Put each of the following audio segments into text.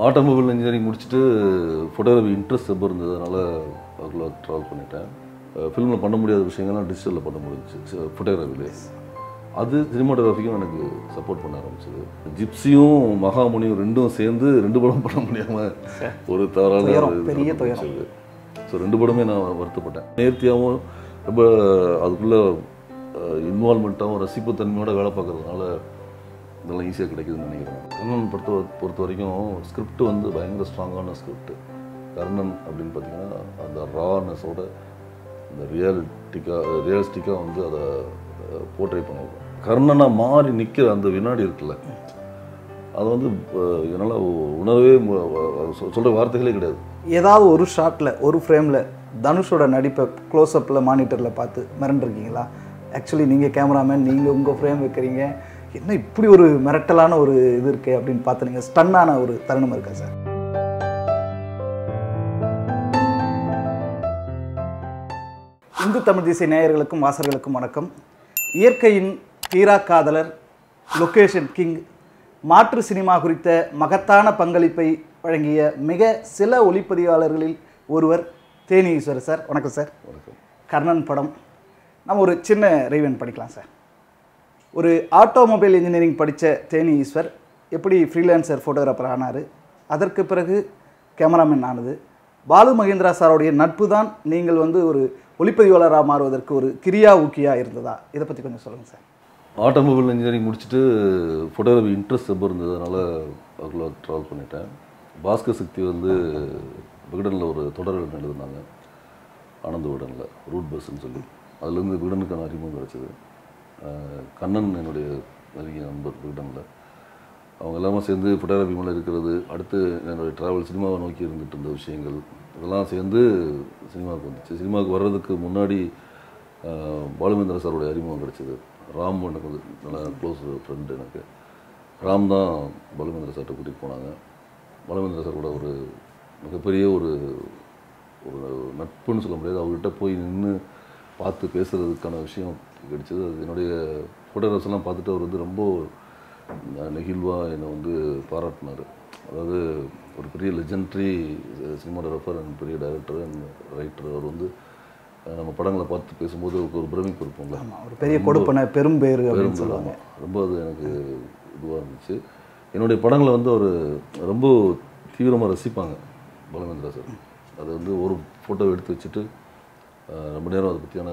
Automobile engineering முடிச்சுட்டு photography interest ரொம்ப இருந்தது அதனால் அதுக்குள்ளே ட்ராவல் பண்ணிட்டேன் ஃபிலிமில் பண்ண முடியாத விஷயங்கள்லாம் டிஜிட்டலில் பண்ண முடிஞ்சிச்சு ஃபோட்டோகிராஃபிலே அது சினிமாட்டோகிராஃபிக்கும் எனக்கு சப்போர்ட் பண்ண ஆரம்பிச்சது ஜிப்சியும் மகாமுனியும் ரெண்டும் சேர்ந்து ரெண்டு படம் பண்ண முடியாமல் ஒரு தவறான துயரம், ஒரு இது பெரிய நடந்து துயரம். போச்சு. ஸோ ரெண்டு படமே நான் வருத்தப்பட்டேன் நேர்த்தியாகவும் ரொம்ப அதுக்குள்ளே இன்வால்மெண்ட்டாகவும் ரசிப்புத்தன்மையோட வேலை பார்க்கறதுனால இதெல்லாம் ஈஸியாக கிடைக்குதுன்னு நினைக்கிறேன் கர்ணன் பொறுத்த பொறுத்த வரைக்கும் ஸ்கிரிப்ட் வந்து பயங்கர ஸ்ட்ராங்கான ஸ்கிரிப்ட் கர்ணன் அப்படின்னு பார்த்தீங்கன்னா அந்த ரானஸோட இந்த ரியாலிட்டிக்காக ரியலிஸ்டிக்காக வந்து அதை போர்ட்ரே பண்ணியிருக்கோம் கர்ணனாக மாறி நிற்கிற அந்த வினாடி இருக்குல்ல அது வந்து என்னால் உணரவே சொல்கிற வார்த்தைகளே கிடையாது ஏதாவது ஒரு ஷாட்டில் ஒரு ஃப்ரேமில் தனுஷோட நடிப்பை க்ளோஸ்அப்பில் மானிட்டரில் பார்த்து மிரண்டிருக்கீங்களா ஆக்சுவலி நீங்கள் கேமராமேன் நீங்கள் உங்கள் ஃப்ரேம் வைக்கிறீங்க என்ன இப்படி ஒரு மிரட்டலான ஒரு இது இருக்கே அப்படின்னு பார்த்து நீங்கள் ஸ்டன்னான ஒரு தருணம் இருக்கா சார் இந்து தமிழ் திசை நேயர்களுக்கும் வாசகர்களுக்கும் வணக்கம் இயற்கையின் தீரா காதலர் லொகேஷன் கிங் மாற்று சினிமா குறித்த மகத்தான பங்களிப்பை வழங்கிய மிக சில ஒளிப்பதிவாளர்களில் ஒருவர் தேனி ஈஸ்வரர் சார் வணக்கம் சார் வணக்கம் கர்ணன் படம் நம்ம ஒரு சின்ன ரிவன் படிக்கலாம் சார் ஒரு ஆட்டோமொபைல் இன்ஜினியரிங் படித்த தேனி ஈஸ்வர் எப்படி ஃப்ரீலான்சர் ஃபோட்டோகிராஃபர் ஆனார் அதற்கு பிறகு கேமராமேன் ஆனது பாலு மகேந்திரா சாரோடைய நட்பு தான் நீங்கள் வந்து ஒரு ஒளிப்பதிவாளராக மாறுவதற்கு ஒரு கிரியா ஊக்கியா இருந்ததா இதை பற்றி கொஞ்சம் சொல்லுங்கள் சார் ஆட்டோமொபைல் இன்ஜினியரிங் முடிச்சுட்டு ஃபோட்டோகிராஃபி இன்ட்ரெஸ்ட் ரொம்ப இருந்தது அதனால் அதுக்குள்ளே ட்ராவல் பண்ணிட்டேன் பாஸ்கர் சக்தி வந்து விகடனில் ஒரு தொடர் எழுதினாங்க ஆனந்த விகடனில் ரூட் பஸ்ன்னு சொல்லி அதுலேருந்து விகடனுக்கான அறிமுகம் கிடச்சிது கண்ணன் என்னுடைய நெருங்கிய நண்பர் விகடனில் அவங்க எல்லாமே சேர்ந்து ஃபோட்டோகிராஃபி மேலே இருக்கிறது அடுத்து என்னுடைய ட்ராவல் சினிமாவை நோக்கி இருந்துட்டு இருந்த விஷயங்கள் இதெல்லாம் சேர்ந்து சினிமாவுக்கு வந்துச்சு சினிமாவுக்கு வர்றதுக்கு முன்னாடி ஆஹ், பாலுமேந்திர சாரோடைய அறிமுகம் கிடச்சிது ராம் எனக்கு வந்து நல்ல க்ளோஸ் ஃப்ரெண்டு எனக்கு ராம் தான் பாலுமேந்திர சார்கிட்ட கூட்டிகிட்டு போனாங்க பாலுமேந்திர சார் கூட ஒரு மிகப்பெரிய ஒரு ஒரு நட்புன்னு சொல்ல முடியாது அவர்கிட்ட போய் நின்று பார்த்து பேசுகிறதுக்கான விஷயம் கிடைச்சது அது என்னுடைய ஃபோட்டோகிராஃப்ஸ் எல்லாம் பார்த்துட்டு அவர் வந்து ரொம்ப நெகிழ்வாக என்னை வந்து பாராட்டினார் அதாவது ஒரு பெரிய லெஜெண்ட்ரி சினிமாட்டோகிராஃபர் அண்ட் பெரிய டைரக்டர் அண்ட் ரைட்டர் அவர் வந்து அஹ், நம்ம படங்களை பார்த்து பேசும்போது அவருக்கு ஒரு பிரமிப்பு இருக்கும்ல ஆமாம் ஒரு பெரிய கொடுப்பனை பெரும் பேரு அப்படின்னு பெரும் சொல்லுவாங்க ஆமாம். ரொம்ப அது எனக்கு இதுவாக இருந்துச்சு என்னுடைய படங்களை வந்து அவர் ரொம்ப தீவிரமாக ரசிப்பாங்க பாலமேந்திரா சார் அது வந்து ஒரு ஃபோட்டோ எடுத்து வச்சுட்டு அஹ், ரொம்ப நேரம் அதை பற்றியான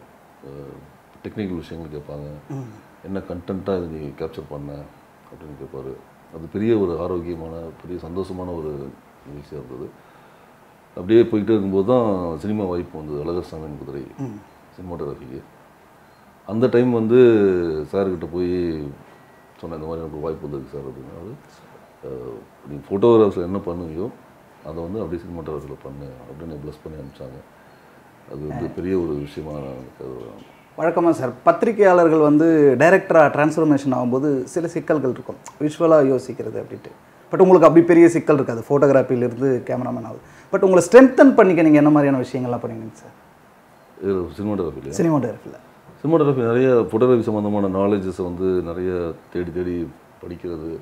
டெக்னிக்கல் விஷயங்கள் கேட்பாங்க என்ன கண்டென்ட்டாக இது நீ கேப்சர் பண்ண அப்படின்னு கேட்பாரு அது பெரிய ஒரு ஆரோக்கியமான பெரிய சந்தோஷமான ஒரு நிகழ்ச்சியாக இருந்தது அப்படியே போயிட்டே இருக்கும்போது தான் சினிமா வாய்ப்பு வந்தது அழகர்சாமியின் குதிரை சினிமாட்டோகிராஃபிக்கு அந்த டைம் வந்து சார்கிட்ட போய் சொன்னேன் இந்த மாதிரி எனக்கு ஒரு வாய்ப்பு வந்திருக்கு சார் அப்படின்னு அவர் நீங்கள் ஃபோட்டோகிராஃபில் என்ன பண்ணுவியோ அதை வந்து அப்படியே சினிமாட்டோகிராஃபியில் பண்ணு அப்படின்னு ப்ளஸ் பண்ணி அனுப்பிச்சாங்க அது வந்து பெரிய ஒரு விஷயமா எனக்கு அது வழக்கமாக சார் பத்திரிகையாளர்கள் வந்து டைரக்டராக டிரான்ஸ்ஃபர்மேஷன் ஆகும்போது சில சிக்கல்கள் இருக்கும் விஷுவலாக யோசிக்கிறது அப்படின்ட்டு பட் உங்களுக்கு அப்படி பெரிய சிக்கல் இருக்காது ஃபோட்டோகிராஃபிலேருந்து கேமராமேன் ஆகுது பட் உங்களை ஸ்ட்ரென்தன் பண்ணிக்க நீங்கள் என்ன மாதிரியான விஷயங்கள்லாம் பண்ணுவீங்க சார் இது சினிமாட்டோகிராஃபிலையா சினிமாட்டோகிராஃபியில் சினிமாட்டோகிராஃபி நிறைய ஃபோட்டோகிராஃபி சம்மந்தமான நாலேஜஸை வந்து நிறைய தேடி தேடி படிக்கிறது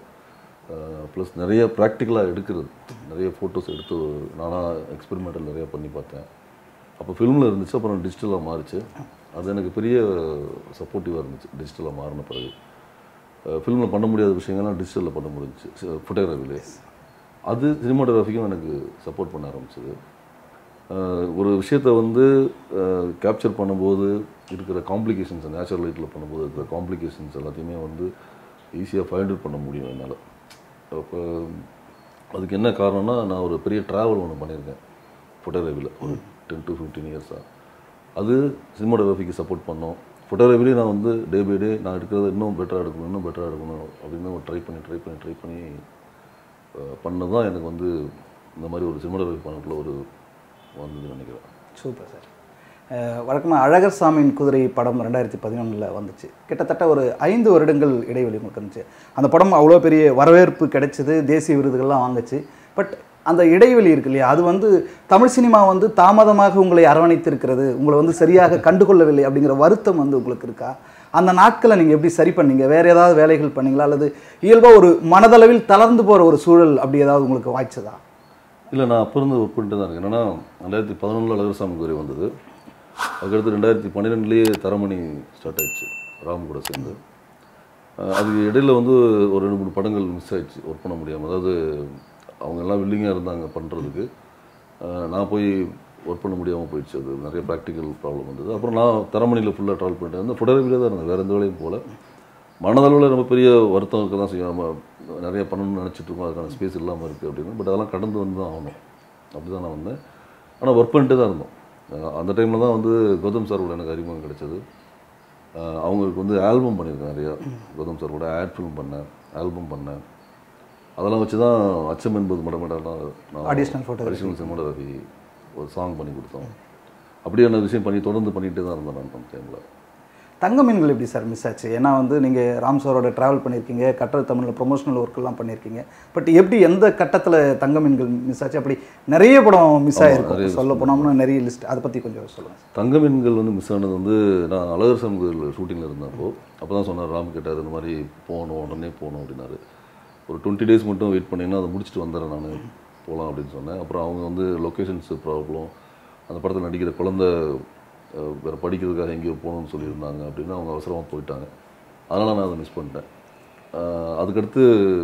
ப்ளஸ் நிறைய ப்ராக்டிக்கலாக எடுக்கிறது நிறைய ஃபோட்டோஸ் எடுத்து நானாக எக்ஸ்பெரிமெண்டல் நிறைய பண்ணி பார்த்தேன் அப்போ ஃபிலிமில் இருந்துச்சு அப்புறம் டிஜிட்டலாக மாறிச்சு அது எனக்கு பெரிய சப்போர்ட்டிவாக இருந்துச்சு டிஜிட்டலாக மாறின பிறகு ஃபிலிமில் பண்ண முடியாத விஷயங்கள்லாம் டிஜிட்டலில் பண்ண முடிஞ்சுச்சு ஃபோட்டோகிராஃபிலே அது சினிமாட்டோகிராஃபிக்கும் எனக்கு சப்போர்ட் பண்ண ஆரம்பிச்சது அஹ் ஒரு விஷயத்தை வந்து கேப்சர் பண்ணும்போது இருக்கிற காம்ப்ளிகேஷன்ஸ் நேச்சுரல் லைட்டில் பண்ணும்போது இருக்கிற காம்ப்ளிகேஷன்ஸ் எல்லாத்தையுமே வந்து ஈஸியாக ஃபைண்ட் அவுட் பண்ண முடியும் என்னால் அப்போ அதுக்கு என்ன காரணம்னா நான் ஒரு பெரிய ட்ராவல் ஒன்று பண்ணியிருக்கேன் ஃபோட்டோகிராஃபியில் ஒரு டென் டு ஃபிஃப்டீன் இயர்ஸாக அது சினிமாட்டோகிராஃபிக்கு சப்போர்ட் பண்ணோம் ஃபோட்டோகிராஃபிலே நான் வந்து டே பை டே நான் எடுக்கிறத இன்னும் பெட்டராக எடுக்கணும் இன்னும் பெட்டராக எடுக்கணும் அப்படின்னு ட்ரை பண்ணி ட்ரை பண்ணி ட்ரை பண்ணி பண்ணது தான் எனக்கு வந்து இந்த மாதிரி ஒரு சினிமாட்டோகிராஃபி பண்ணக்குள்ள ஒரு வந்ததுன்னு நினைக்கிறேன் சூப்பர் சார் வழக்கமாக அழகர் சாமியின் குதிரை படம் ரெண்டாயிரத்தி பதினொன்றில் வந்துச்சு கிட்டத்தட்ட ஒரு ஐந்து வருடங்கள் இடைவெளி உங்களுக்கு இருந்துச்சு அந்த படம் அவ்வளோ பெரிய வரவேற்பு கிடைச்சிது தேசிய விருதுகள்லாம் வாங்குச்சு பட் அந்த இடைவெளி இருக்கு இல்லையா அது வந்து தமிழ் சினிமா வந்து தாமதமாக உங்களை அரவணைத்திருக்கிறது உங்களை வந்து சரியாக கண்டுகொள்ளவில்லை அப்படிங்கிற வருத்தம் வந்து உங்களுக்கு இருக்கா அந்த நாட்களை நீங்கள் எப்படி சரி பண்ணீங்க வேறு ஏதாவது வேலைகள் பண்ணீங்களா அல்லது இயல்பாக ஒரு மனதளவில் தளர்ந்து போகிற ஒரு சூழல் அப்படி ஏதாவது உங்களுக்கு வாய்ச்சதா இல்லை நான் அப்போ இருந்து ஒர்க் பண்ணிட்டு தான் இருக்கேன் என்னன்னா ரெண்டாயிரத்தி பதினொன்றில் அழகர்சாமி கோரி வந்தது அதுக்கடுத்து ரெண்டாயிரத்தி பன்னிரெண்டுலேயே தரமணி ஸ்டார்ட் ஆயிடுச்சு ராம் கூட சேர்ந்து அஹ் அதுக்கு இடையில வந்து ஒரு ரெண்டு மூணு படங்கள் மிஸ் ஆயிடுச்சு ஒர்க் பண்ண முடியாமல் அதாவது அவங்க எல்லாம் வில்லிங்காக இருந்தாங்க பண்ணுறதுக்கு நான் போய் ஒர்க் பண்ண முடியாமல் போயிடுச்சு அது நிறைய ப்ராக்டிக்கல் ப்ராப்ளம் வந்தது அப்புறம் நான் தரமணியில் ஃபுல்லாக ட்ராவல் பண்ணிட்டு இருந்தேன் ஃபோட்டோகிராஃபியில் தான் இருந்தேன் வேறு எந்த வேலையும் போகல மனதளவில் ரொம்ப பெரிய வருத்தம் இருக்க தான் செய்யும் நம்ம நிறைய பண்ணணும்னு நினச்சிட்டு இருக்கோம் அதுக்கான ஸ்பேஸ் இல்லாமல் இருக்குது அப்படின்னு பட் அதெல்லாம் கடந்து வந்து தான் ஆகணும் அப்படி தான் நான் வந்தேன் ஆனால் ஒர்க் பண்ணிட்டு தான் இருந்தோம் அஹ் அந்த டைமில் தான் வந்து கௌதம் சாரோட எனக்கு அறிமுகம் கிடைச்சது அஹ் அவங்களுக்கு வந்து ஆல்பம் பண்ணியிருக்கேன் நிறையா கௌதம் சார் கூட ஆட் ஃபிலிம் பண்ணேன் ஆல்பம் பண்ணேன் அதெல்லாம் வச்சு தான் அச்சம் என்பது மடமேடாலாம் Additional photography. அடிஷனல் சினிமாட்டோகிராஃபி ஒரு சாங் பண்ணி கொடுத்தோம் அப்படியான விஷயம் பண்ணி தொடர்ந்து பண்ணிகிட்டே தான் இருந்தேன் நான் அந்த டைமில் தங்க மீன்கள் எப்படி சார் மிஸ் ஆச்சு ஏன்னா வந்து நீங்கள் ராம் சாரோட ட்ராவல் பண்ணியிருக்கீங்க கட்டல் தமிழில் ப்ரொமோஷனல் ஒர்க்கெல்லாம் பண்ணியிருக்கீங்க பட் எப்படி எந்த கட்டத்தில் தங்க மீன்கள் மிஸ் ஆச்சு அப்படி நிறைய படம் மிஸ் ஆகிருக்கும் சொல்ல போனோம்னா நிறைய லிஸ்ட் அதை பற்றி கொஞ்சம் சொல்லுங்கள் தங்க மீன்கள் வந்து மிஸ் ஆனது வந்து நான் அழகர் சாமி கோயில் ஷூட்டிங்கில் இருந்தப்போ அப்போ தான் சொன்னார் ராம் கேட்டார் இந்த மாதிரி போகணும் உடனே போகணும் அப்படின்னாரு ஒரு டுவெண்ட்டி டேஸ் மட்டும் வெயிட் பண்ணிங்கன்னா அதை முடிச்சுட்டு வந்துடுறேன் நான் போகலாம் அப்படின்னு சொன்னேன் அப்புறம் அவங்க வந்து லொக்கேஷன்ஸ் ப்ராப்ளம் அந்த படத்தில் நடிக்கிற குழந்தை அஹ், வேற படிக்கிறதுக்காக எங்கேயோ போகணும்னு சொல்லியிருந்தாங்க அப்படின்னு அவங்க அவசரமாக போயிட்டாங்க அதனால் நான் அதை மிஸ் பண்ணிட்டேன் அஹ், அதுக்கடுத்து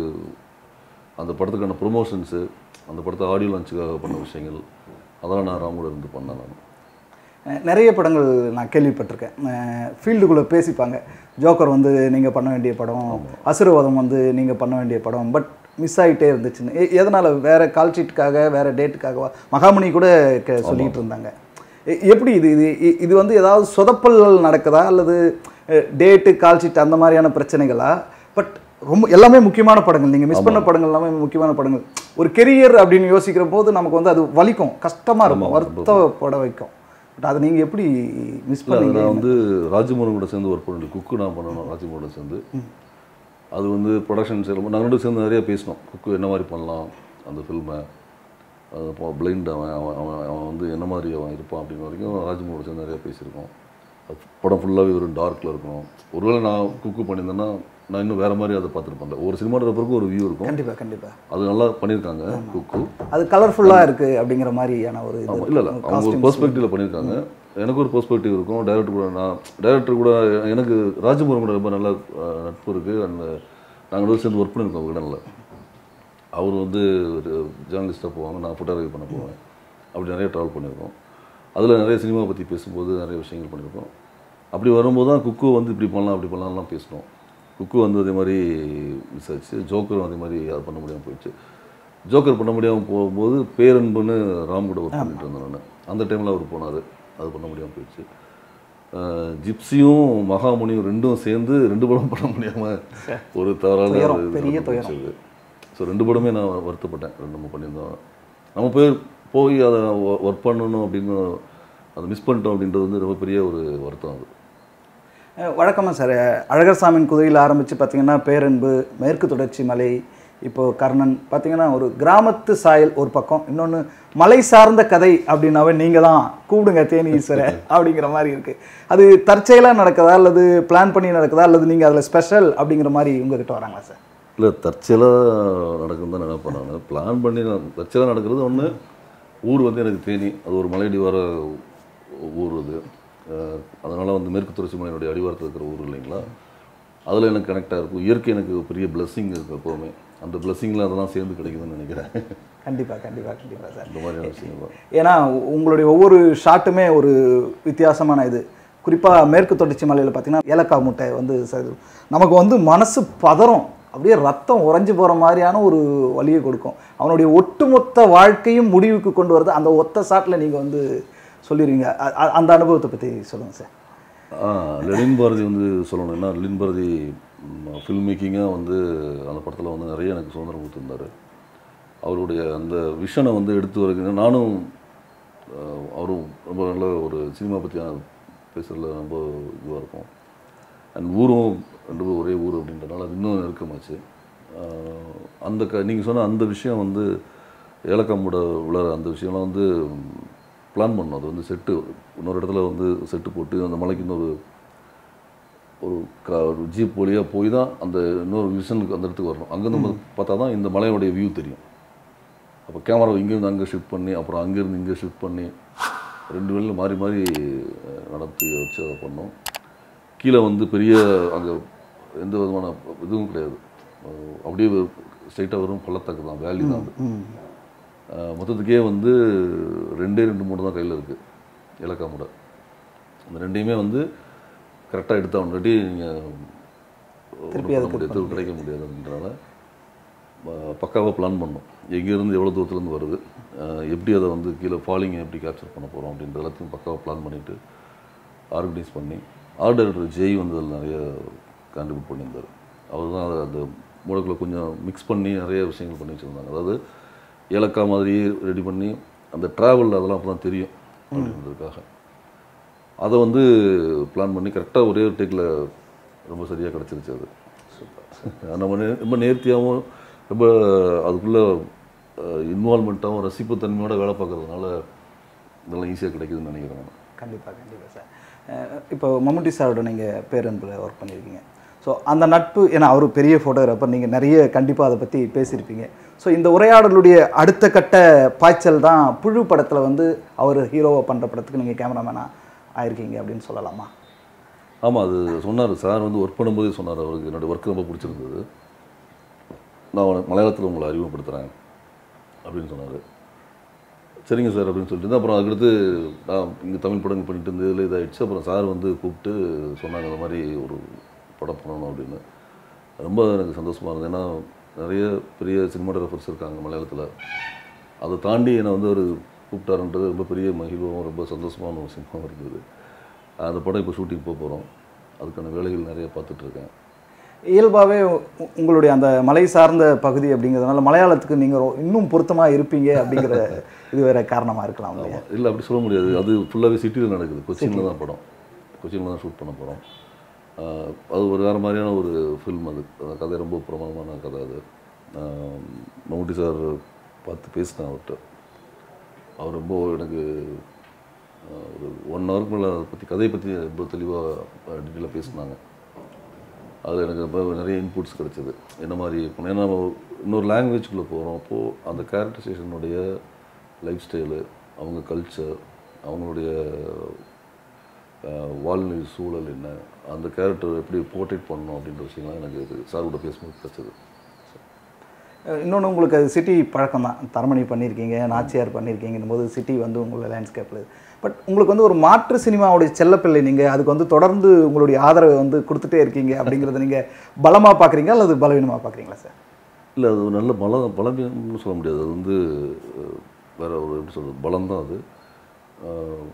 அந்த படத்துக்கான ப்ரொமோஷன்ஸு அந்த படத்தை ஆடியோ லான்ச்சுக்காக பண்ண விஷயங்கள் அதெல்லாம் நான் ராமோட இருந்து பண்ணேன் நான் அஹ் நிறைய படங்கள் நான் கேள்விப்பட்டிருக்கேன் ஃபீல்டுக்குள்ளே பேசிப்பாங்க ஜோக்கர் வந்து நீங்கள் பண்ண வேண்டிய படம் அசுரவாதம் வந்து நீங்கள் பண்ண வேண்டிய படம் பட் மிஸ் ஆகிட்டே இருந்துச்சுன்னு எ- எதனால வேற கால் ஷீட்டுக்காக வேற டேட்டுக்காகவா மகாமணி கூட கே- சொல்லிட்டு இருந்தாங்க எ- எப்படி இது இது இ- இது வந்து ஏதாவது சொதப்பல்கள் நடக்குதா அல்லது டேட்டு கால் ஷீட் அந்த மாதிரியான பிரச்சனைகளா பட் ரொம்ப எல்லாமே முக்கியமான படங்கள் நீங்கள் மிஸ் பண்ண படங்கள் எல்லாமே முக்கியமான படங்கள் ஒரு கெரியர் அப்படின்னு யோசிக்கிற போது நமக்கு வந்து அது வலிக்கும் கஷ்டமாக இருக்கும் வருத்தப்பட வைக்கும் பட் அதை நீங்கள் எப்படி மிஸ் இல்லை பண்ணீங்க நான் வந்து ராஜ்மோகன் கூட சேர்ந்து ஒர்க் பண்ணி குக்கு நான் பண்ணணும் ராஜ்மோகனோட சேர்ந்து அது வந்து ப்ரொடக்ஷன் செய்யணும் நாங்கள் ரெண்டும் சேர்ந்து நிறைய பேசினோம் குக்கு என்ன மாதிரி பண்ணலாம் அந்த ஃபில்மை அது பிளைண்ட் அவன் அவன் அவன் அவன் வந்து என்ன மாதிரி அவன் இருப்பான் அப்படின்னு வரைக்கும் ராஜ்மோகனோட சேர்ந்து நிறைய பேசியிருக்கோம் அது படம் ஃபுல்லாகவே ஒரு டார்க்கில் இருக்கணும் ஒருவேளை நான் குக்கு பண்ணியிருந்தேன்னா நான் இன்னும் வேறு மாதிரி அதை பார்த்துருப்பேன் ஒரு சினிமாட்டோகிராஃபருக்கும் ஒரு வியூ இருக்கும் கண்டிப்பா கண்டிப்பா அது நல்லா பண்ணியிருக்காங்க குக்கு அது கலர்ஃபுல்லாக இருக்கு அப்படிங்கிற மாதிரியான ஒரு இது ஆமாம் இல்லை இல்லை அவங்க ஒரு பெர்ஸ்பெக்டிவில் பண்ணியிருக்காங்க எனக்கு ஒரு பெர்ஸ்பெக்டிவ் இருக்கும் டைரக்டர் கூட நான் டைரக்டர் கூட எனக்கு ராஜமுருகன் கூட ரொம்ப நல்ல அஹ், நட்பு இருக்குது அண்ட் நாங்கள் ரெண்டு சேர்ந்து ஒர்க் பண்ணியிருக்கோம் விடனில் அவர் வந்து ஒரு ஜேர்னலிஸ்ட்டாக போவாங்க நான் ஃபோட்டோகிராஃபி பண்ண போவேன் அப்படி நிறைய ட்ராவல் பண்ணியிருக்கோம் அதில் நிறைய சினிமா பற்றி பேசும்போது நிறைய விஷயங்கள் பண்ணியிருக்கோம் அப்படி வரும்போது தான் குக்கு வந்து இப்படி பண்ணலாம் அப்படி பண்ணலாம்லாம் பேசினோம் குக்கு வந்து அதே மாதிரி மிஸ் ஆச்சு ஜோக்கரும் அதே மாதிரி அது பண்ண முடியாமல் போயிடுச்சு ஜோக்கர் பண்ண முடியாமல் போகும்போது பேரன்புன்னு ராம் கூட ஒர்க் பண்ணிட்டு இருந்தேன் நான் அந்த டைமில் அவர் போனார் அது பண்ண முடியாமல் போயிடுச்சு அஹ் ஜிப்சியும் மகாமுனியும் ரெண்டும் சேர்ந்து ரெண்டு படம் பண்ண முடியாமல் ஒரு தவறான துயரம், ஒரு இது பெரிய வந்து துயரம். போச்சு. ஸோ ரெண்டு படமே நான் வருத்தப்பட்டேன் ரெண்டு நம்ம பண்ணியிருந்தோம் நம்ம போய் போய் அதை ஒர்க் பண்ணணும் அப்படின்னு அதை மிஸ் பண்ணிட்டோம் அப்படின்றது வந்து ரொம்ப பெரிய ஒரு வருத்தம் அது வழக்கமாக சார் அழகர் சாமியின் குதிரையில் ஆரம்பித்து பார்த்தீங்கன்னா பேரன்பு மேற்கு தொடர்ச்சி மலை இப்போ கர்ணன் பார்த்தீங்கன்னா ஒரு கிராமத்து சாயல் ஒரு பக்கம் இன்னொன்று மலை சார்ந்த கதை அப்படின்னாவே நீங்கள் தான் கூப்பிடுங்க தேனி ஈஸ்வரை அப்படிங்கிற மாதிரி இருக்குது அது தற்செயலாக நடக்குதா அல்லது பிளான் பண்ணி நடக்குதா அல்லது நீங்கள் அதில் ஸ்பெஷல் அப்படிங்கிற மாதிரி உங்ககிட்ட வராங்களா சார் இல்லை தற்செயலாக நடக்குன்னு தான் நினைப்பேன் நான் பிளான் பண்ணி நான் தற்செயலாக நடக்கிறது ஒன்று ஊர் வந்து எனக்கு தேனி அது ஒரு மலையடி வர ஊர் அது அதனால் வந்து மேற்கு தொடர்ச்சி மலையினுடைய அடிவாரத்தில் இருக்கிற ஊர் இல்லைங்களா அதில் எனக்கு கனெக்டாக இருக்கும் இயற்கை எனக்கு ஒரு பெரிய பிளெஸ்ஸிங் இருக்குது எப்போவுமே அந்த பிளெஸ்ஸிங்கில் அதெல்லாம் சேர்ந்து கிடைக்குதுன்னு நினைக்கிறேன் கண்டிப்பாக கண்டிப்பாக கண்டிப்பாக சார் இந்த மாதிரியான விஷயங்கள் தான் ஏன்னா உ- உங்களுடைய ஒவ்வொரு ஷாட்டுமே ஒரு வித்தியாசமான இது குறிப்பாக மேற்கு தொடர்ச்சி மலையில் பார்த்தீங்கன்னா ஏலக்காய் முட்டை வந்து ச- நமக்கு வந்து மனசு பதறும் அப்படியே ரத்தம் உறைஞ்சு போகிற மாதிரியான ஒரு வழியை கொடுக்கும் அவனுடைய ஒட்டுமொத்த வாழ்க்கையும் முடிவுக்கு கொண்டு வரது அந்த ஒத்த ஷாட்டில் நீங்கள் வந்து சொல்லிடுவீங்க அ- அ- அந்த அனுபவத்தை பற்றி சொல்லுங்கள் சார் ஆ லெனின் பாரதி வந்து சொல்லணும் ஏன்னா லெனின் பாரதி ஃபில்ம் மேக்கிங்காக வந்து அந்த படத்தில் வந்து நிறைய எனக்கு சுதந்திரம் கொடுத்துருந்தாரு அவருடைய அந்த விஷனை வந்து எடுத்து வரைக்கும் நானும் அஹ், அவரும் ரொம்ப நல்ல ஒரு சினிமா பற்றி பேசுகிறதுல ரொம்ப இதுவாக இருக்கும் அண்ட் ஊரும் ரெண்டு பேரும் ஒரே ஊர் அப்படின்றனால அது இன்னும் நெருக்கமாச்சு அஹ், அந்த க நீங்கள் சொன்ன அந்த விஷயம் வந்து ஏலக்காமோட உலர அந்த விஷயம்லாம் வந்து பிளான் பண்ணோம் அது வந்து செட்டு இன்னொரு இடத்துல வந்து செட்டு போட்டு அந்த மலைக்கு இன்னொரு ஒரு க ஒரு ஜீப் வழியாக போய் தான் அந்த இன்னொரு விஷனுக்கு அந்த இடத்துக்கு வரணும் அங்கேருந்து நம்ம பார்த்தா தான் இந்த மலையோடைய வியூ தெரியும் அப்போ கேமரா இங்கேருந்து அங்கே ஷிஃப்ட் பண்ணி அப்புறம் அங்கேருந்து இங்கே ஷிஃப்ட் பண்ணி ரெண்டு வேலையில் மாறி மாறி அஹ், நடத்தி வச்சு அதை பண்ணோம் கீழே வந்து பெரிய அங்கே எந்த விதமான இதுவும் கிடையாது அஹ், அப்படியே ஸ்ட்ரைட்டாக வரும் பள்ளத்தாக்கு தான் வேலி தான் அது அஹ், மொத்தத்துக்கே வந்து ரெண்டே ரெண்டு மூணு தான் கையில் இருக்குது இலக்கா மூட அந்த ரெண்டையுமே வந்து கரெக்டாக எடுத்தாகணும் இல்லாட்டி நீங்கள் முடியாது கிடைக்க முடியாது அப்படின்றனால அஹ், பக்காவா பிளான் பண்ணோம் எங்கேருந்து எவ்வளோ தூரத்துலேருந்து வருது அஹ், எப்படி அதை வந்து கீழே ஃபாலிங்கை எப்படி கேப்சர் பண்ண போகிறோம் அப்படின்ற எல்லாத்தையும் பக்காவாக பிளான் பண்ணிவிட்டு ஆர்கனைஸ் பண்ணி ஆர்ட் டைரக்டர் ஜெய் வந்து அதில் நிறைய கான்ட்ரிபியூட் பண்ணியிருந்தார் அவர் தான் அதை அந்த மூலக்குள்ள கொஞ்சம் மிக்ஸ் பண்ணி நிறைய விஷயங்கள் பண்ணி வச்சுருந்தாங்க அதாவது ஏலக்காய் மாதிரியே ரெடி பண்ணி அந்த ட்ராவல் அதெல்லாம் அப்போ தான் தெரியும் அப்படின்றதுக்காக அதை வந்து பிளான் பண்ணி கரெக்டாக ஒரே ஒரு டேக்கில் ரொம்ப சரியாக கிடச்சிருச்சு அது நம்ம நே- ரொம்ப நேர்த்தியாகவும் ரொம்ப அதுக்குள்ளே இன்வால்மெண்ட்டாகவும் ரசிப்புத்தன்மையோட வேலை பார்க்கறதுனால இதெல்லாம் ஈஸியாக கிடைக்குதுன்னு நினைக்கிறேன் நான் கண்டிப்பாக கண்டிப்பாக சார் அஹ் இப்போ மம்முட்டி சாரோட நீங்கள் பேரன்பில் ஒர்க் பண்ணியிருக்கீங்க ஸோ அந்த நட்பு ஏன்னா அவர் பெரிய ஃபோட்டோகிராஃபர் நீங்கள் நிறைய கண்டிப்பாக அதை பற்றி பேசியிருப்பீங்க ஸோ இந்த உரையாடலுடைய அடுத்த கட்ட பாய்ச்சல் தான் புழு படத்தில் வந்து அவர் ஹீரோவை பண்ணுற படத்துக்கு நீங்கள் கேமராமேனாக ஆயிருக்கீங்க அப்படின்னு சொல்லலாமா ஆமாம் அது சொன்னார் சார் வந்து ஒர்க் பண்ணும்போதே சொன்னார் அவருக்கு என்னோட ஒர்க் ரொம்ப பிடிச்சிருந்தது நான் உனக்கு மலையாளத்தில் உங்களை அறிமுகப்படுத்துகிறேன் அப்படின்னு சொன்னார் சரிங்க சார் அப்படின்னு சொல்லிட்டு இருந்தேன். அப்புறம் அதுக்கடுத்து நான் இங்கே தமிழ் படங்கள் பண்ணிட்டு இருந்தது இதில் இதாகிடுச்சு அப்புறம் சார் வந்து கூப்பிட்டு சொன்னாங்க இந்த மாதிரி ஒரு படம் பண்ணணும் அப்படின்னு ரொம்ப எனக்கு சந்தோஷமாக இருந்தது ஏன்னா நிறைய பெரிய சினிமாட்டோகிராஃபர்ஸ் இருக்காங்க மலையாளத்தில் அதை தாண்டி என்னை வந்து ஒரு கூப்பிட்டாருன்றது ரொம்ப பெரிய மகிழ்வாகவும் ரொம்ப சந்தோஷமான ஒரு சினிமாவும் இருந்தது அந்த படம் இப்போ ஷூட்டிங் போக போகிறோம் அதுக்கான வேலைகள் நிறைய பார்த்துட்ருக்கேன் இயல்பாகவே உங்களுடைய அந்த மலை சார்ந்த பகுதி அப்படிங்கிறதுனால மலையாளத்துக்கு நீங்கள் இன்னும் பொருத்தமாக இருப்பீங்க அப்படிங்கிற இது வேற காரணமாக இருக்கலாம் இல்லையா இல்லை அப்படி சொல்ல முடியாது அது ஃபுல்லாகவே சிட்டியில் நடக்குது கொச்சினில் தான் படம் கொச்சினில் தான் ஷூட் பண்ண போகிறோம் அது ஒரு வேறு மாதிரியான ஒரு ஃபில்ம் அது அந்த கதை ரொம்ப பிரமாதமான கதை அது ஆஹ் மம்முட்டி சார் பார்த்து பேசினேன் அவர்கிட்ட அவர் ரொம்ப எனக்கு ஆஹ் ஒரு ஒன் ஹவருக்கு மேலே அதை பற்றி கதையை பற்றி ரொம்ப தெளிவாக டீட்டெயிலாக பேசினாங்க அது எனக்கு ரொம்ப நிறைய இன்புட்ஸ் கிடைச்சது என்ன மாதிரி இருக்கணும் ஏன்னா நம்ம இன்னொரு லாங்குவேஜ்குள்ளே போகிறோம் அப்போது அந்த கேரக்டரைசேஷனுடைய லைஃப் ஸ்டைலு அவங்க கல்ச்சர் அவங்களுடைய ஆஹ், வாழ்நிலை சூழல் என்ன அந்த கேரக்டர் எப்படி போர்ட்ரேட் பண்ணணும் அப்படின்ற விஷயங்கள்லாம் எனக்கு இது சார் கூட பேசும்போது கிடைச்சது இன்னொன்று உங்களுக்கு அது சிட்டி பழக்கம் தான் தரமணி பண்ணியிருக்கீங்க நாச்சியார் பண்ணியிருக்கீங்கன்னும் போது சிட்டி வந்து உங்களோட லேண்ட்ஸ்கேப்பில் பட் உங்களுக்கு வந்து ஒரு மாற்று சினிமாவுடைய செல்லப்பிள்ளை நீங்கள் அதுக்கு வந்து தொடர்ந்து உங்களுடைய ஆதரவை வந்து கொடுத்துட்டே இருக்கீங்க அப்படிங்கிறத நீங்கள் பலமாக பார்க்குறீங்களா அல்லது பலவீனமாக பார்க்குறீங்களா சார் இல்லை அது ஒரு நல்ல பலம் பலம்னு சொல்ல முடியாது அது வந்து அஹ், வேற ஒரு எப்படி சொல்கிறது பலம் தான் அது அஹ்,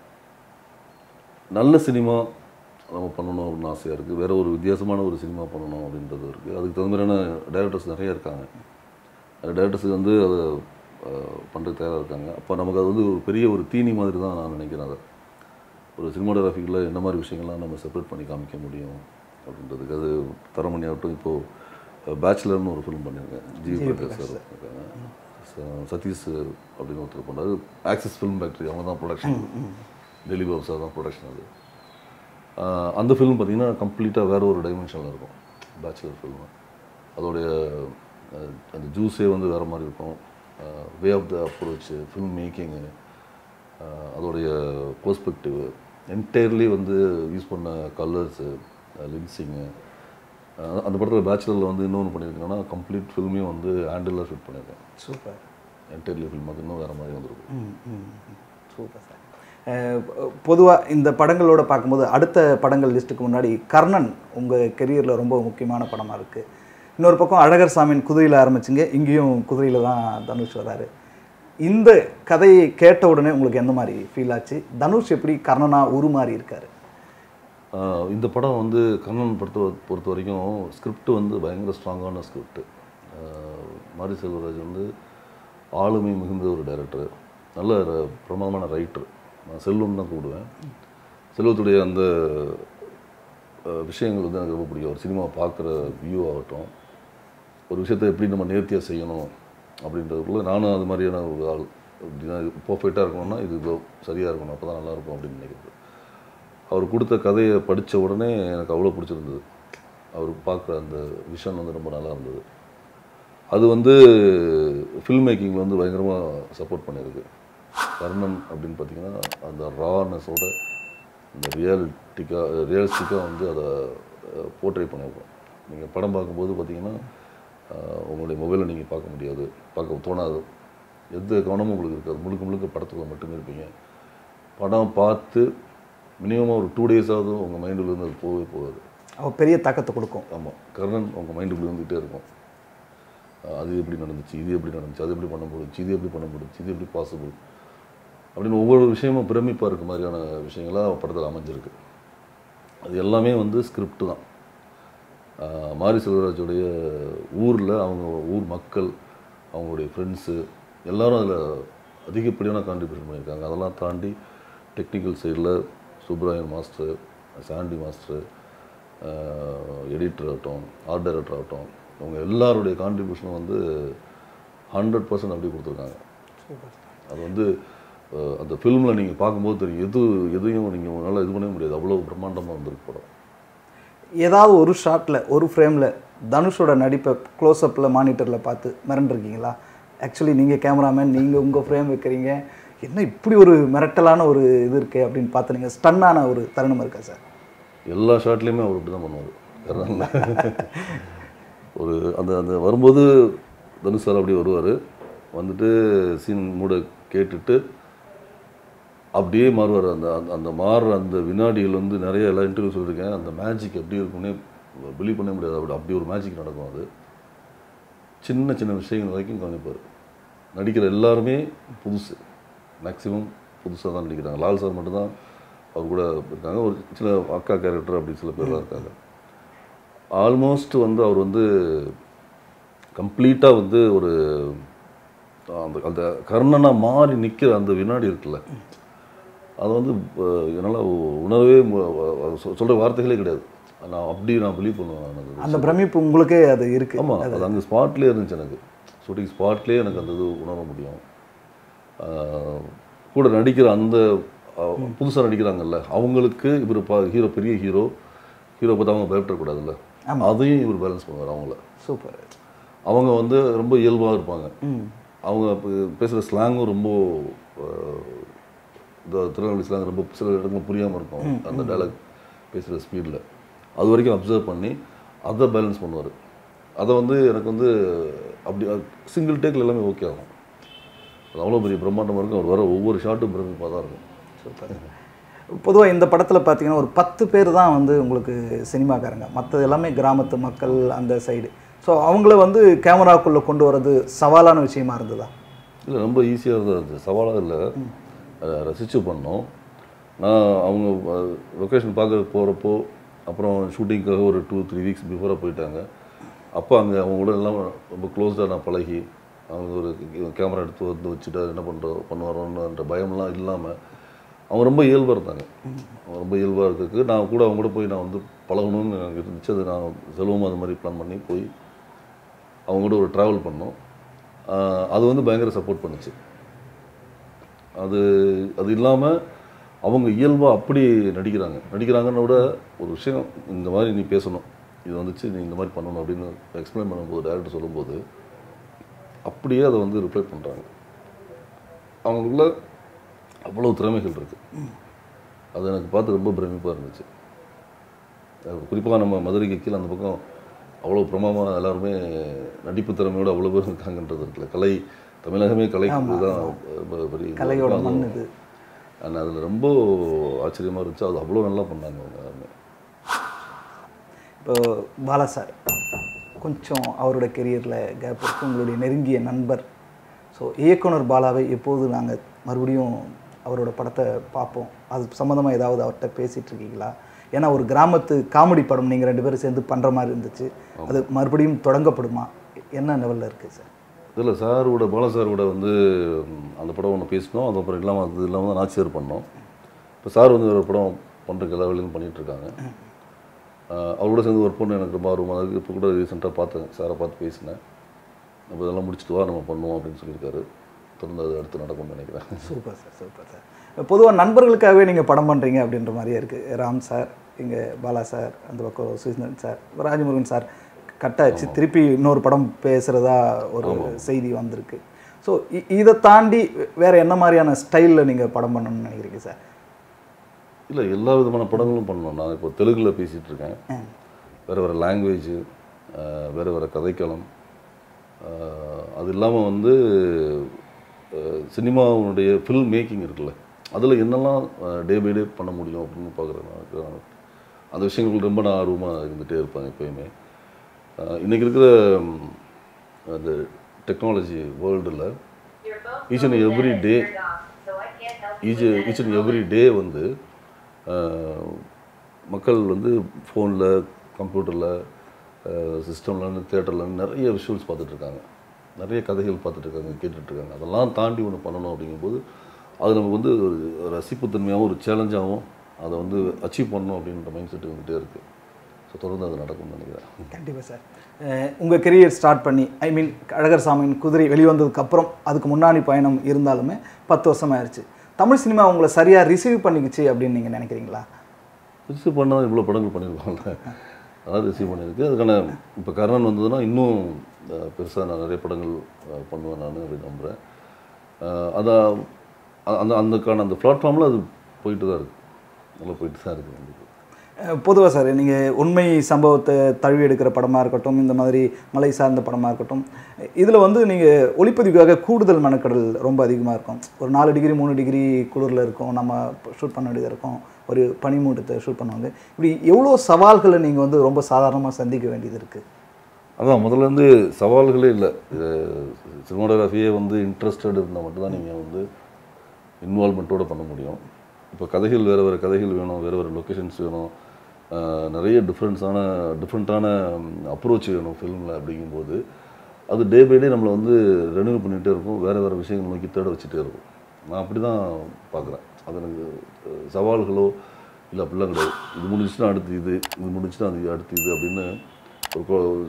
நல்ல சினிமா நம்ம பண்ணணும் அப்படின்னு ஆசையாக இருக்குது வேற ஒரு வித்தியாசமான ஒரு சினிமா பண்ணணும் அப்படின்றது இருக்குது அதுக்கு தகுந்த மாதிரியான டைரக்டர்ஸ் நிறைய இருக்காங்க அந்த டைரக்டர்ஸ் வந்து அதை பண்ணுறது தயாராக இருக்காங்க அப்போ நமக்கு அது வந்து ஒரு பெரிய ஒரு தீனி மாதிரி தான் நான் நினைக்கிறேன் அதை ஒரு சினிமாட்டோகிராஃபிக்கில் என்ன மாதிரி விஷயங்கள்லாம் நம்ம செப்பரேட் பண்ணி காமிக்க முடியும் அப்படின்றதுக்கு அது தரமணி ஆகட்டும் இப்போது பேச்சுலர்னு ஒரு ஃபிலிம் பண்ணியிருக்கேன் ஜி பிரகாஷ் சார் இருக்காங்க ச- சதீஷ் அப்படின்னு ஒருத்தர் பண்ணாரு ஆக்சிஸ் ஃபிலிம் ஃபேக்ட்ரி அவங்க தான் ப்ரொடக்ஷன் டெல்லி பாபு சார் தான் ப்ரொடக்ஷன் அது ஆஹ் அந்த ஃபிலிம் பார்த்தீங்கன்னா கம்ப்ளீட்டாக வேற ஒரு டைமென்ஷனில் இருக்கும் பேச்சுலர் ஃபில்மு அதோடைய அஹ், அந்த ஜூஸே வந்து வேறு மாதிரி இருக்கும் way of the approach film மேக்கிங்கு அதோடைய பெர்ஸ்பெக்டிவ் என்டையர்லி வந்து யூஸ் பண்ண கலர்ஸு லின்சிங்கு அந்த படத்தில் பேச்சுலரில் வந்து இன்னொன்று பண்ணியிருக்கேன்னா கம்ப்ளீட் ஃபில்மையும் வந்து ஹேண்டில் ஷூட் பண்ணியிருக்கேன் சூப்பர் என்டையர்லி ஃபில்ம் அது இன்னும் வேறு மாதிரி வந்திருக்கும் சூப்பர் சார் பொதுவாக இந்த படங்களோட பார்க்கும்போது அடுத்த படங்கள் லிஸ்ட்டுக்கு முன்னாடி கர்ணன் உங்கள் கெரியரில் ரொம்ப முக்கியமான படமாக இருக்குது இன்னொரு பக்கம் அழகர் சாமியின் குதிரையில் ஆரம்பிச்சிங்க இங்கேயும் குதிரையில் தான் தனுஷ் வராரு இந்த கதையை கேட்ட உடனே உங்களுக்கு எந்த மாதிரி ஃபீல் ஆச்சு தனுஷ் எப்படி கர்ணனா உருமாறி இருக்காரு ஆஹ் இந்த படம் வந்து கண்ணன் படத்தை பொறுத்த வரைக்கும் ஸ்கிரிப்ட் வந்து பயங்கர ஸ்ட்ராங்கான ஸ்கிரிப்ட் மாரி செல்வராஜ் வந்து ஆளுமை மிகுந்த ஒரு டைரக்டர் நல்ல ர- பிரமாதமான ரைட்டர் நான் செல்வம் தான் கூடுவேன் செல்வத்துடைய அந்த ஆஹ் விஷயங்கள் வந்து எனக்கு ரொம்ப பிடிக்கும் ஒரு சினிமா பார்க்குற வியூ ஆகட்டும் ஒரு விஷயத்தை எப்படி நம்ம நேர்த்தியாக செய்யணும் அப்படின்றதுக்குள்ள நானும் அது மாதிரியான ஒரு ஆள் அப்படின்னா பர்ஃபெக்டாக இருக்கணும்னா இது இதோ சரியாக இருக்கணும் அப்போ தான் நல்லாயிருக்கும் அப்படின்னு நினைக்கிறது அவர் கொடுத்த கதையை படித்த உடனே எனக்கு அவ்வளோ பிடிச்சிருந்தது அவர் பார்க்குற அந்த விஷன் வந்து ரொம்ப நல்லா இருந்தது அது வந்து ஃபில்ம் மேக்கிங்கில் வந்து பயங்கரமாக சப்போர்ட் பண்ணியிருக்கு கர்ணன் அப்படின்னு பார்த்தீங்கன்னா அந்த ரானஸோட இந்த ரியாலிட்டிக்காக ரியலிஸ்டிக்காக வந்து அதை போர்ட்ரே பண்ணியிருக்கோம் நீங்கள் படம் பார்க்கும்போது பார்த்தீங்கன்னா அஹ், உங்களுடைய மொபைலை நீங்கள் பார்க்க முடியாது பார்க்க தோணாது எந்த கவனமும் உங்களுக்கு இருக்காது முழுக்க முழுக்க படத்துக்குள்ள மட்டுமே இருப்பீங்க படம் பார்த்து மினிமமாக ஒரு டூ டேஸாவது உங்கள் மைண்டுலேருந்து அது போகவே போகாது அவ பெரிய தாக்கத்தை கொடுக்கும் ஆமாம் கர்ணன் உங்கள் மைண்டுக்குள்ளே வந்துகிட்டே இருக்கும் அஹ் அது எப்படி நடந்துச்சு இது எப்படி நடந்துச்சு அது எப்படி பண்ண முடிச்சு இது எப்படி பண்ண முடிச்சு இது எப்படி பாசிபிள் அப்படின்னு ஒவ்வொரு விஷயமும் பிரமிப்பாக இருக்க மாதிரியான விஷயங்களாக படத்தில் அமைஞ்சிருக்கு அது எல்லாமே வந்து ஸ்கிரிப்ட் தான் அஹ் மாரி செல்வராஜுடைய ஊரில் அவங்க ஊர் மக்கள் அவங்களுடைய ஃப்ரெண்ட்ஸு எல்லாரும் அதில் அதிகப்படியான கான்ட்ரிபியூஷன் பண்ணியிருக்காங்க அதெல்லாம் தாண்டி டெக்னிக்கல் சைடில் Subbarayan master Sandy master editor ஆகட்டும் ஆர்ட் டைரக்டர் ஆகட்டும் அவங்க எல்லாருடைய கான்ட்ரிபியூஷனும் வந்து ஹண்ட்ரட் பர்சன்ட் அப்படி கொடுத்துருக்காங்க அது வந்து அஹ், அந்த ஃபில்மில் நீங்கள் பார்க்கும்போது தெரியும் எது எதையும் நீங்கள் உங்களால் இது பண்ணவே முடியாது அவ்வளோ பிரம்மாண்டமாக வந்திருக்கு படம் ஏதாவது ஒரு ஷாட்டில் ஒரு ஃப்ரேமில் தனுஷோட நடிப்பை க்ளோஸ்அப்பில் மானிட்டரில் பார்த்து மிரண்டிருக்கீங்களா ஆக்சுவலி நீங்கள் கேமராமேன் நீங்கள் உங்கள் ஃப்ரேம் வைக்கிறீங்க என்ன இப்படி ஒரு மிரட்டலான ஒரு இது இருக்கே அப்படின்னு பார்த்து நீங்கள் ஸ்டன்னான ஒரு தருணம் இருக்கா சார் எல்லா ஷாட்லேயுமே அவர் இப்படி தான் பண்ணுவார் கர்ணனில் ஒரு அந்த அந்த வரும்போது தனுஷ் சார் அப்படி வருவார் வந்துட்டு சீன் மூட கேட்டுட்டு அப்படியே மாறுவார் அந்த அந்த- அந்த மாறுற அந்த வினாடிகள் வந்து நிறைய எல்லா இன்டர்வியூ சொல்லியிருக்கேன் அந்த மேஜிக் எப்படி இருக்குன்னே பிலீவ் பண்ண முடியாது அப்படி அப்படி ஒரு மேஜிக் நடக்கும் அது சின்ன சின்ன விஷயங்கள் வரைக்கும் கவனிப்பார் நடிக்கிற எல்லாருமே புதுசு மேக்ஸிமம் புதுசாக தான் நடிக்கிறாங்க லால் சார் மட்டும்தான் அவர் கூட இருக்காங்க ஒரு சில அக்கா கேரக்டர் அப்படி சில பேர்லாம் இருக்காங்க ஆல்மோஸ்ட் வந்து அவர் வந்து கம்ப்ளீட்டாக வந்து ஒரு அந்த அந்த கர்ணனாக மாறி நிற்கிற அந்த வினாடி இருக்குல்ல அது வந்து என்னால் உணரவே சொல்கிற வார்த்தைகளே கிடையாது நான் அப்படி நான் பிலீவ் பண்ணுவேன் நான் அது அந்த பிரமிப்பு உங்களுக்கே அது இருக்கு ஆமாம் அது அங்கே ஸ்பாட்லேயே இருந்துச்சு எனக்கு ஷூட்டிங் ஸ்பாட்லேயே எனக்கு அந்த இது உணர முடியும் ஆஹ் கூட நடிக்கிற அந்த புதுசாக நடிக்கிறாங்கல்ல அவங்களுக்கு இவர் பா ஹீரோ பெரிய ஹீரோ ஹீரோ பார்த்து அவங்க பயப்படக்கூடாதுல்ல அதையும் இவர் பேலன்ஸ் பண்ணுவார் அவங்கள சூப்பர் அவங்க வந்து ரொம்ப இயல்பாக இருப்பாங்க ம் அவங்க பேசுகிற ஸ்லாங்கும் ரொம்ப ஆஹ், இந்த திருநெல்வேலி ஸ்லாங் ரொம்ப சில இடங்கள் புரியாமல் இருக்கும் அந்த டைலாக் பேசுகிற ஸ்பீடில் அது வரைக்கும் அப்சர்வ் பண்ணி அதை பேலன்ஸ் பண்ணுவார் அதை வந்து எனக்கு வந்து அப்படி சிங்கிள் டேக்கில் எல்லாமே ஓகே ஆகும் அது அவ்வளோ பெரிய பிரம்மாண்டமாக இருக்கும் அவர் வர ஒவ்வொரு ஷாட்டும் பிரமிப்பாக தான் இருக்கும் சூப்பர் பொதுவாக இந்த படத்தில் பார்த்தீங்கன்னா ஒரு பத்து பேர் தான் வந்து உங்களுக்கு சினிமாக்காரங்க மற்றது எல்லாமே கிராமத்து மக்கள் அந்த சைடு ஸோ அவங்கள வந்து கேமராக்குள்ளே கொண்டு வர்றது சவாலான விஷயமா இருந்ததா இல்லை ரொம்ப ஈஸியாக தான் இருந்துச்சு சவாலாக இல்லை ரசித்து பண்ணோம் நான் அவங்க லொக்கேஷன் பார்க்க போகிறப்போ அப்புறம் ஷூட்டிங்க்காக ஒரு டூ த்ரீ வீக்ஸ் பிஃபோராக போயிட்டாங்க அப்போ அங்கே அவங்க கூட எல்லாம் ரொம்ப க்ளோஸ்டாக நான் பழகி அவங்க ஒரு கேமரா எடுத்து வந்து வச்சுட்டு என்ன பண்ணுறோம் பண்ணுவாரோன்ற பயம்லாம் இல்லாமல் அவங்க ரொம்ப இயல்பாக இருந்தாங்க அவங்க ரொம்ப இயல்பாக இருக்கிறதுக்கு நான் கூட அவங்க கூட போய் நான் வந்து பழகணும்னு எனக்கு இருந்துச்சு அது நான் செலவும் அது மாதிரி பிளான் பண்ணி போய் அவங்க கூட ஒரு ட்ராவல் பண்ணோம் ஆஹ் அது வந்து பயங்கர சப்போர்ட் பண்ணுச்சு அது அது இல்லாமல் அவங்க இயல்பாக அப்படி நடிக்கிறாங்க நடிக்கிறாங்கன்னு விட ஒரு விஷயம் இந்த மாதிரி நீ பேசணும் இது வந்துச்சு நீ இந்த மாதிரி பண்ணணும் அப்படின்னு எக்ஸ்பிளைன் பண்ணும்போது டேரக்டர் சொல்லும்போது அப்படியே அதை வந்து ரிப்ளை பண்ணுறாங்க அவங்களுக்குள்ள அவ்வளோ திறமைகள் இருக்குது அது எனக்கு பார்த்து ரொம்ப பிரமிப்பாக இருந்துச்சு குறிப்பாக நம்ம மதுரைக்கு கீழே அந்த பக்கம் அவ்வளோ பிரமாதமாக எல்லாருமே நடிப்பு திறமையோடு அவ்வளோ பேர் இருக்காங்கன்றது இருக்குல்ல கலை தமிழகமே கலைக்கு தான் ரொம்ப பெரிய இதுவா கலையோட இருக்கும். மண் இது ஆனால் அதில் ரொம்ப ஆச்சரியமாக இருந்துச்சு அது அவ்வளோ நல்லா பண்ணாங்க அவங்க எல்லாருமே இப்போ பாலா சார் கொஞ்சம் அவரோட கெரியரில் கேப் இருக்கு உங்களுடைய நெருங்கிய நண்பர் ஸோ இயக்குனர் பாலாவை எப்போது நாங்கள் மறுபடியும் அவரோட படத்தை பார்ப்போம் அது சம்மந்தமாக ஏதாவது அவர்கிட்ட பேசிகிட்டு இருக்கீங்களா ஏன்னா ஒரு கிராமத்து காமெடி படம் நீங்கள் ரெண்டு பேரும் சேர்ந்து பண்ணுற மாதிரி இருந்துச்சு அது மறுபடியும் தொடங்கப்படுமா என்ன லெவலில் இருக்குது சார் இதில் சாரோட பால சாரோட வந்து ம், அந்த படம் ஒன்று பேசினோம் அது அப்புறம் இல்லாமல் அது இல்லாமல் தான் நாச்சியார் பண்ணோம் இப்போ சார் வந்து ஒரு படம் பண்ணுறதுக்கு எல்லா வேலையும் பண்ணிட்டு இருக்காங்க ஆஹ் அவரோட சேர்ந்து ஒர்க் பண்ண எனக்கு ரொம்ப ஆர்வமாக இருக்குது இப்போ கூட ரீசெண்டாக பார்த்தேன் சாரை பார்த்து பேசினேன் நம்ம இதெல்லாம் முடிச்சுட்டு வா நம்ம பண்ணுவோம் அப்படின்னு சொல்லியிருக்காரு தொடர்ந்து அது அடுத்து நடக்கும்னு நினைக்கிறேன் சூப்பர் சார் சூப்பர் சார் பொதுவாக நண்பர்களுக்காகவே நீங்கள் படம் பண்ணுறீங்க அப்படின்ற மாதிரியே இருக்குது ராம் சார் இங்கே பாலா சார் அந்த பக்கம் சுஜிந்தன் சார் ராஜமுருகன் சார் கட்டாச்சு திருப்பி இன்னொரு படம் பேசுகிறதா ஒரு செய்தி வந்திருக்கு ஸோ இதை தாண்டி வேறு என்ன மாதிரியான ஸ்டைலில் நீங்கள் படம் பண்ணணும்னு நினைக்கிறீங்க சார் இல்லை எல்லா விதமான படங்களும் பண்ணணும் நான் இப்போ தெலுங்கில் பேசிகிட்டு இருக்கேன் வேறு வேறு லாங்குவேஜ் வேறு வேறு கதைக்களம் அஹ், அது இல்லாமல் வந்து அஹ், சினிமாவுடைய ஃபில்ம் மேக்கிங் இருக்குல்ல அதில் என்னெல்லாம் டே பை டே பண்ண முடியும் அப்படின்னு பார்க்குறேன் அந்த விஷயங்கள் ரொம்ப நான் ஆர்வமாக இருந்துகிட்டே இருப்பேன் எப்பயுமே அஹ், இன்னைக்கு இருக்கிற ம், அந்த டெக்னாலஜி வேர்ல்டில் each and every day each each and every day வந்து அஹ், மக்கள் வந்து ஃபோனில் கம்ப்யூட்டரில் சிஸ்டமில் தேட்டரில் நிறைய விஷுவல்ஸ் பார்த்துட்டு இருக்காங்க நிறைய கதைகள் பார்த்துட்டு இருக்காங்க கேட்டுட்டு இருக்காங்க அதெல்லாம் தாண்டி ஒன்று பண்ணணும் அப்படிங்கும்போது அது நமக்கு வந்து ஒரு ரசிப்புத்தன்மையாகவும் ஒரு சேலஞ்சாகவும் அதை வந்து அச்சீவ் பண்ணணும் அப்படின்ற மைண்ட் செட் வந்துகிட்டே இருக்குது ஸோ தொடர்ந்து அது நடக்கும்னு நினைக்கிறேன் கண்டிப்பாக சார் உங்கள் கெரியர் ஸ்டார்ட் பண்ணி ஐ மீன் அழகர் சாமியின் குதிரை வெளிவந்ததுக்கு அப்புறம் அதுக்கு முன்னாடி பயணம் இருந்தாலுமே பத்து வருஷம் ஆயிடுச்சு தமிழ் சினிமா உங்களை சரியாக ரிசீவ் பண்ணிக்கிச்சு அப்படின்னு நீங்கள் நினைக்கிறீங்களா ரிசீவ் பண்ணால் இவ்வளோ படங்கள் பண்ணியிருப்பாங்கல்ல அதான் ரிசீவ் பண்ணியிருக்கு அதுக்கான இப்போ கர்ணன் வந்ததுன்னா இன்னும் பெருசாக நான் நிறைய படங்கள் அஹ், பண்ணுவேன் நான் அப்படின்னு நம்புகிறேன் அதான் அ- அந்த அந்தக்கான அந்த பிளாட்ஃபார்மில் அது போயிட்டு தான் இருக்குது நல்லா போயிட்டு தான் இருக்குது கண்டிப்பாக பொதுவாக சார் நீங்கள் உண்மை சம்பவத்தை தழுவி எடுக்கிற படமாக இருக்கட்டும் இந்த மாதிரி மலை சார்ந்த படமாக இருக்கட்டும் இதில் வந்து நீங்கள் ஒளிப்பதிவுக்காக கூடுதல் மெனக்கடல் ரொம்ப அதிகமாக இருக்கும் ஒரு நாலு டிகிரி மூணு டிகிரி குளிரில் இருக்கும் நம்ம ஷூட் பண்ண வேண்டியதாக இருக்கும் ஒரு பனிமூட்டத்தை ஷூட் பண்ணுவாங்க இப்படி எவ்வளோ சவால்களை நீங்கள் வந்து ரொம்ப சாதாரணமாக சந்திக்க வேண்டியது இருக்குது அதான் முதல்ல இருந்து சவால்களே இல்லை சினிமாட்டோகிராஃபியே வந்து இன்ட்ரெஸ்டட் இருந்தால் மட்டும்தான் நீங்கள் வந்து இன்வால்மெண்ட்டோட பண்ண முடியும் இப்போ கதைகள் வேறு வேறு கதைகள் வேணும் வேறு வேறு லொக்கேஷன்ஸ் வேணும் அஹ், நிறைய டிஃப்ரென்ஸான டிஃப்ரெண்ட்டான அப்ரோச் வேணும் ஃபிலிமில் அப்படிங்கும்போது அது டே பை டே நம்மளை வந்து ரெனியூ பண்ணிகிட்டே இருக்கும் வேறு வேறு விஷயங்கள் நோக்கி தேட வச்சுட்டே இருக்கும் நான் அப்படி தான் பார்க்குறேன் அது எனக்கு அஹ், சவால்களோ இல்லை அப்படிலாம் கிடையாது இது முடிஞ்சுச்சுன்னா அடுத்து இது இது முடிஞ்சுன்னா அது அடுத்து இது அப்படின்னு ஒரு கொ-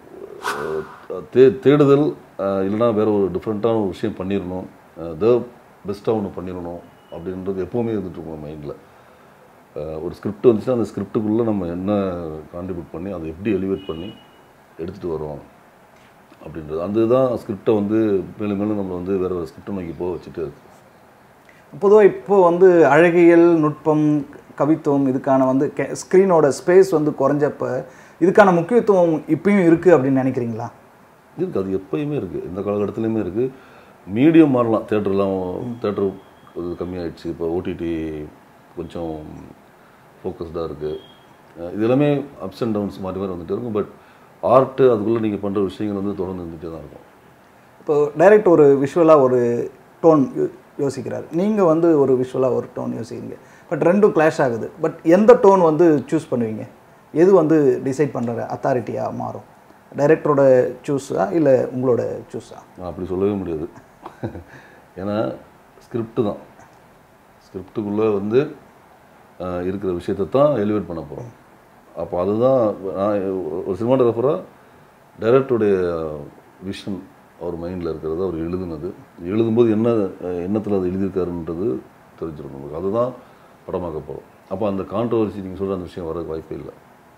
அஹ் தே தேடுதல் அஹ் இல்லைன்னா வேற ஒரு டிஃப்ரெண்ட்டான ஒரு விஷயம் பண்ணிடணும் த பெஸ்ட்டாக ஒன்று பண்ணிடணும் அப்படின்றது எப்போவுமே இருந்துட்டு இருக்கும் மைண்டில் ஒரு ஸ்கிரிப்ட் வந்துச்சுன்னா அந்த ஸ்கிரிப்டுக்குள்ளே நம்ம என்ன கான்ட்ரிபியூட் பண்ணி அதை எப்படி எலிவேட் பண்ணி எடுத்துகிட்டு வரோம் அப்படின்றது அதுதான் ஸ்கிரிப்டை வந்து மேலும் மேலும் நம்ம வந்து வேறு வேறு ஸ்கிரிப்டை நோக்கி போக வச்சுட்டே இருக்கு பொதுவாக இப்போ வந்து அழகியல் நுட்பம் கவித்துவம் இதுக்கான வந்து ஸ்க்ரீனோட ஸ்பேஸ் வந்து குறைஞ்சப்ப இதுக்கான முக்கியத்துவம் இப்பயும் இருக்குது அப்படின்னு நினைக்கிறீங்களா இருக்குது அது எப்பயுமே இருக்குது எந்த காலகட்டத்துலையுமே இருக்குது மீடியம் மாறலாம் தேட்டர்லாம் தேட்டர் இது கம்மியாயிடுச்சு இப்போ ஓடிடி கொஞ்சம் ஃபோக்கஸ்டாக இருக்குது இது எல்லாமே அப்ஸ் அண்ட் டவுன்ஸ் மாறி மாறி வந்துட்டே இருக்கும் பட் ஆர்ட்டு அதுக்குள்ளே நீங்கள் பண்ணுற விஷயங்கள் வந்து தொடர்ந்து இருந்துகிட்டே தான் இருக்கும் இப்போ டைரக்ட் ஒரு விஷுவலாக ஒரு டோன் யோசிக்கிறார் நீங்கள் வந்து ஒரு விஷுவலாக ஒரு டோன் யோசிக்கிறீங்க பட் ரெண்டும் கிளாஷ் ஆகுது பட் எந்த டோன் வந்து சூஸ் பண்ணுவீங்க எது வந்து டிசைட் பண்ணுற அத்தாரிட்டியாக மாறும் டைரக்டரோட சூஸா இல்லை உங்களோட சூஸா நான் அப்படி சொல்லவே முடியாது ஏன்னா ஸ்கிரிப்டு தான் ஸ்கிரிப்டுக்குள்ளே வந்து அஹ், இருக்கிற விஷயத்தை தான் எலிவேட் பண்ண போகிறோம் அப்போ அதுதான் நான் ஒரு சினிமாட்டோகிராஃபராக டைரக்டருடைய விஷன் அவர் மைண்டில் இருக்கிறது அவர் எழுதுனது எழுதும்போது என்ன அஹ், எண்ணத்தில் அது எழுதியிருக்காருன்றது தெரிஞ்சிடும் நமக்கு அதுதான் படமாக்க போகிறோம் அப்போ அந்த கான்ட்ரவர்சி நீங்கள் சொல்கிற அந்த விஷயம் வர வாய்ப்பே இல்லை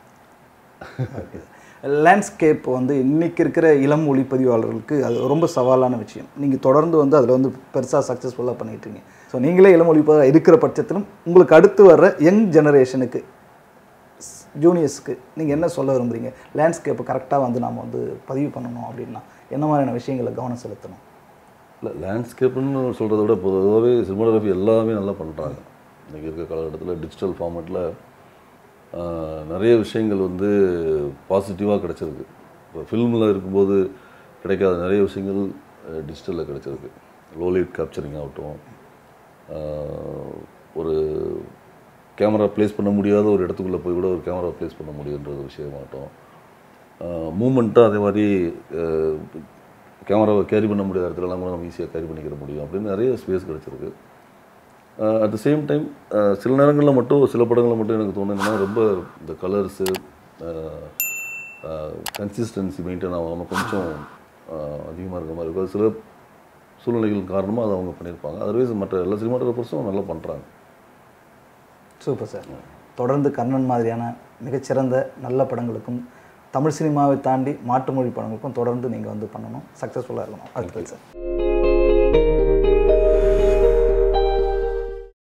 லேண்ட்ஸ்கேப் வந்து இன்னைக்கு இருக்கிற இளம் ஒளிப்பதிவாளர்களுக்கு அது ரொம்ப சவாலான விஷயம் நீங்கள் தொடர்ந்து வந்து அதில் வந்து பெருசாக சக்ஸஸ்ஃபுல்லாக பண்ணிட்டு இருக்கீங்க ஸோ நீங்களே இளம் ஒளிப்பதிவாளர் இருக்கிற பட்சத்திலும் உங்களுக்கு அடுத்து வர்ற யங் ஜெனரேஷனுக்கு ஜூனியர்ஸ்க்கு நீங்கள் என்ன சொல்ல விரும்புறீங்க லேண்ட்ஸ்கேப்பை கரெக்டாக வந்து நாம் வந்து பதிவு பண்ணணும் அப்படின்னா என்ன மாதிரியான விஷயங்களை கவனம் செலுத்தணும் இல்லை லேண்ட்ஸ்கேப்னு சொல்கிறத விட பொதுவாகவே சினிமாட்டோகிராஃபி எல்லாமே நல்லா பண்ணுறாங்க இன்றைக்கி இருக்க காலகட்டத்தில் டிஜிட்டல் ஃபார்மேட்டில் நிறைய விஷயங்கள் வந்து பாசிட்டிவாக கிடச்சிருக்கு இப்போ ஃபில்மில் இருக்கும்போது கிடைக்காத நிறைய விஷயங்கள் டிஜிட்டலில் கிடச்சிருக்கு லோலைட் கேப்சரிங் ஆகட்டும் ஆஹ், ஒரு கேமரா ப்ளேஸ் பண்ண முடியாத ஒரு இடத்துக்குள்ளே போய் கூட ஒரு கேமரா ப்ளேஸ் பண்ண முடியுன்ற ஒரு விஷயமாகட்டும் மூமெண்ட்டாக அதே மாதிரி கேமராவை கேரி பண்ண முடியாத இடத்துலலாம் கூட நம்ம ஈஸியாக கேரி பண்ணிக்கிற முடியும் அப்படின்னு நிறைய ஸ்பேஸ் கிடச்சிருக்கு அட் த சேம் டைம் சில நேரங்களில் மட்டும் சில படங்களில் மட்டும் எனக்கு தோணும் என்னன்னா ரொம்ப இந்த கலர்ஸு கன்சிஸ்டன்சி மெயின்டைன் ஆகாமல் கொஞ்சம் அதிகமாக இருக்க மாதிரி இருக்கும் அது சில சூழ்நிலைகள் காரணமாக அதை அவங்க பண்ணியிருப்பாங்க அதர்வைஸ் மற்ற எல்லா சினிமாட்டோகிராஃபர்ஸும் நல்லா பண்ணுறாங்க சூப்பர் சார் தொடர்ந்து கர்ணன் மாதிரியான மிகச்சிறந்த நல்ல படங்களுக்கும் தமிழ் சினிமாவை தாண்டி மாற்று மொழி படங்களுக்கும் தொடர்ந்து நீங்கள் வந்து பண்ணணும் சக்ஸஸ்ஃபுல்லாக இருக்கணும் வாழ்த்துக்கள் சார்